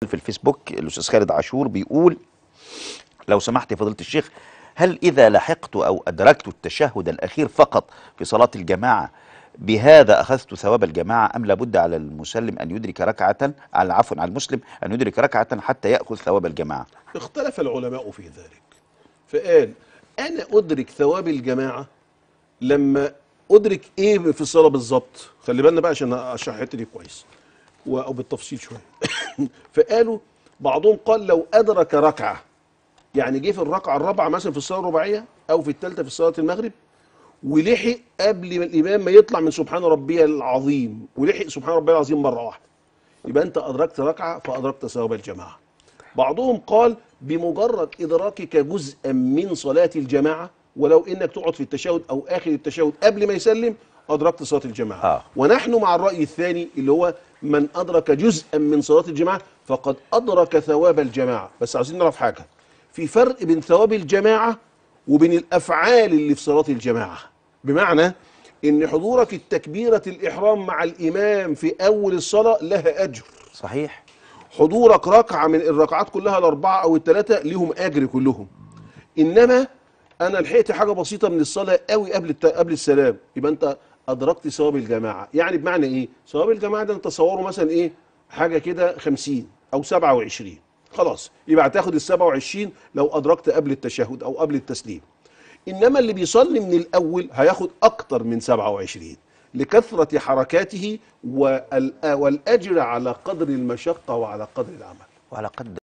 سؤال في الفيسبوك الاستاذ خالد عاشور بيقول لو سمحت يا فضيله الشيخ هل اذا لحقت او ادركت التشهد الاخير فقط في صلاه الجماعه بهذا اخذت ثواب الجماعه ام لابد على المسلم ان يدرك ركعه على عفوا على المسلم ان يدرك ركعه حتى ياخذ ثواب الجماعه اختلف العلماء في ذلك فقال انا ادرك ثواب الجماعه لما ادرك ايه في الصلاه بالظبط خلي بالنا بقى عشان اشرح الحته دي كويس و- او بالتفصيل شويه فقالوا بعضهم قال لو ادرك ركعه يعني جه في الركعه الرابعه مثلا في الصلاه الرباعيه او في الثالثه في صلاه المغرب ولحق قبل ما الامام ما يطلع من سبحان ربي العظيم ولحق سبحان ربي العظيم مره واحده يبقى انت ادركت ركعه فادركت ثواب الجماعه بعضهم قال بمجرد ادراكك جزءا من صلاه الجماعه ولو انك تقعد في التشهد او اخر التشهد قبل ما يسلم ادركت صلاه الجماعه آه. ونحن مع الراي الثاني اللي هو من ادرك جزءا من صلاه الجماعه فقد ادرك ثواب الجماعه بس عايزين نعرف حاجه في فرق بين ثواب الجماعه وبين الافعال اللي في صلاه الجماعه بمعنى ان حضورك التكبيره الاحرام مع الامام في اول الصلاه لها اجر صحيح حضورك ركعه من الركعات كلها الاربعه او الثلاثه ليهم اجر كلهم انما انا لحقت حاجه بسيطه من الصلاه قوي قبل الت... قبل السلام يبقى انت ادركت ثواب الجماعه يعني بمعنى ايه ثواب الجماعه ده تصوره مثلا ايه حاجه كده 50 او 27 خلاص يبقى هتاخد ال 27 لو ادركت قبل التشهد او قبل التسليم انما اللي بيصلي من الاول هياخد اكتر من 27 لكثره حركاته وال- والاجر على قدر المشقه وعلى قدر العمل وعلى قد